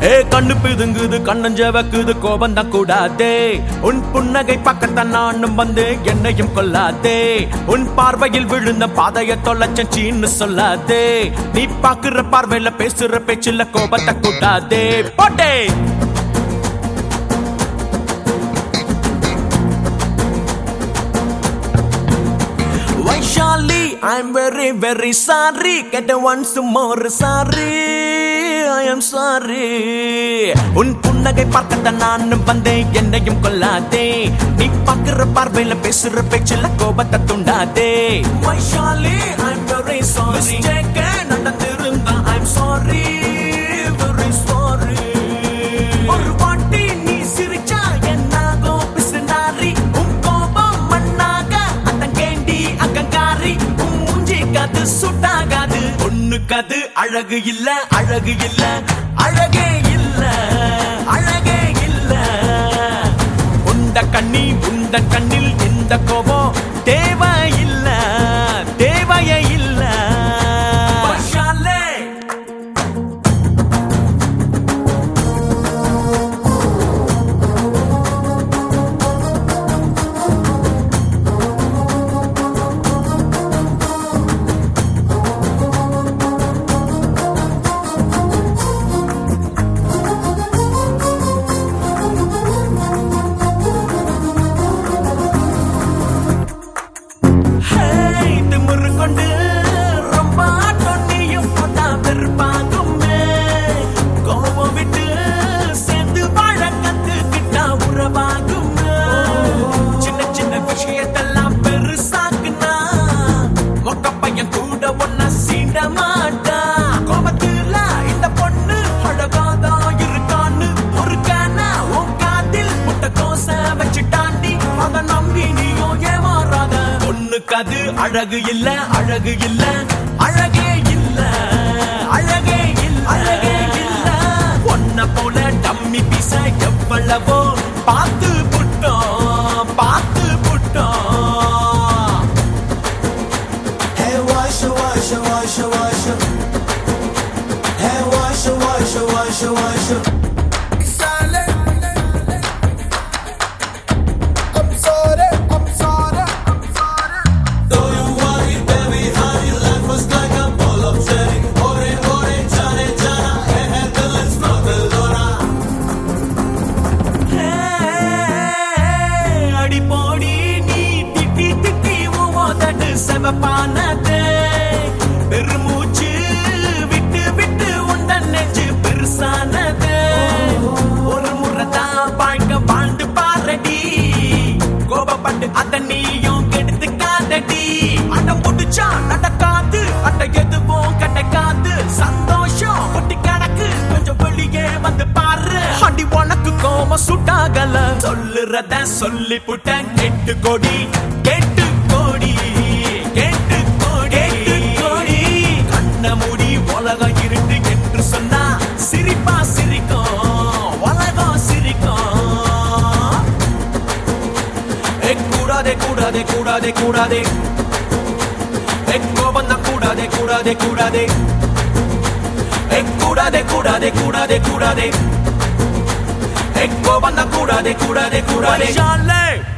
ஏ கண்ணு பிதுங்குது கண்ணஞ்ச வைக்குது கோபம் தான் கூடாதே உன் புன்னகை பக்கத்தான் நானும் வந்து என்னையும் கொல்லாதே உன் பார்வையில் விழுந்த பாதைய தொலைச்சன் சீன்னு சொல்லாதே நீ பாக்குற பார்வையில பேசுற பேச்சுல கோபத்தை கூடாதே போட்டே Vaishali I'm very very sorry கெட்ட once more sorry I am sorry உன் புன்னகை பார்க்கத்தான் நானும் வந்தேன் என்னையும் கொல்லாதே நீ பார்க்கிற பார்வையில பேசுற பேச்சுல கோபத்தை துண்டாதே வைஷாலி ஐம் வெரி சாரி நடந்திருந்தா ஐம் சாரி வெரி சாரி ஒரு வாட்டி நீ சிரிச்சா என்னாகும் பிசுநாரி உன் கோபம் மண்ணாக அத்தங்கேண்டி அக்கங்காரி உன் மூஞ்சி கது சுட்டாகாது பொண்ணுக்கு அது அழகு இல்ல அழகு இல்ல அழகே இல்ல அழகே இல்ல உண்ட கண்ணி உண்ட கண்ணில் இந்த கோபம் தேவையில்ல தேவையே இல்ல வைஷாலே ஹேய், திமிரு கொண்டு ரொம்ப ஆட்டம் நீயும் போட்டா வெறுப்பாகுமே. கோபம் விட்டு சேர்ந்து வாழ கத்துக்கிட்டா உறவாகுமே. சின்ன சின்ன விஷயத்தெல்லாம் பெருசாக்குனா, மொக்க பையன் கூட ஒண்ணா சீண்ட மாட்டான். கோபத்துல இந்த பொண்ணு அழகாதான் இருக்கான்னு பொறுக்கான உன் காதில் முட்டைக்கோச வச்சுட்டாண்டி. அதை நம்பி நீயும் ஏமாறாத. பொண்ணுக்கு அது அழகு இல்ல அழகு இல்ல அழகே இல்ல அழகே இல்ல அழகே இல்ல ஒன்ன போல டம்மி பீச எவ்வளவோ பார்த்து புட்டோம் பார்த்து புட்டோம் Hey, washa, washa, washa, washa. Hey, washa, washa, washa, washa. I'm sorry, I'm sorry, I'm sorry. Don't you worry, baby, honey, life was like a bowl of cherry. Ore, ore, jane, jana, hey, hey, girl, let's not the Laura. அடி போடி நீ திட்டி திட்டி உதடு செவப்பானது பெருமூச்சு விட்டு விட்டு உண்ட நெஞ்சு பெருசானது ஒரு முறை தான் வாழ்க்கை வாழ்ந்து பாரடி கோபப்பட்டு அத நீயும் கெடுத்துக்காதடி அடம் புடிச்சா நடக்காது அட்ட எதுவும் கிடைக்காது சந்தோஷம் கொட்டி கிடக்கு கொஞ்சம் வெளியே வந்து பாரு அடி உனக்கு கோம சுட்டாகல சொல்லுறத சொல்லி புட்டேன் கெட்டு கொடி கெட்டு கொடி கெட்டு கொடி கெட்டு கொடி கண்ண மூடி உலகம் இருட்டு என்று சொன்னா சிரிப்பா சிரிக்கும் உலகம் சிரிக்கும் ஏ கூடாதே கூடாதே கூடாதே கூடாதே ஏ கோபம் தான் கூடாதே கூடாதே கூடாதே ஏ கூடாதே கூடாதே கூடாதே கூடாதே ஏ கோபம் தான் கூடாதே கூடாதே கூடாதே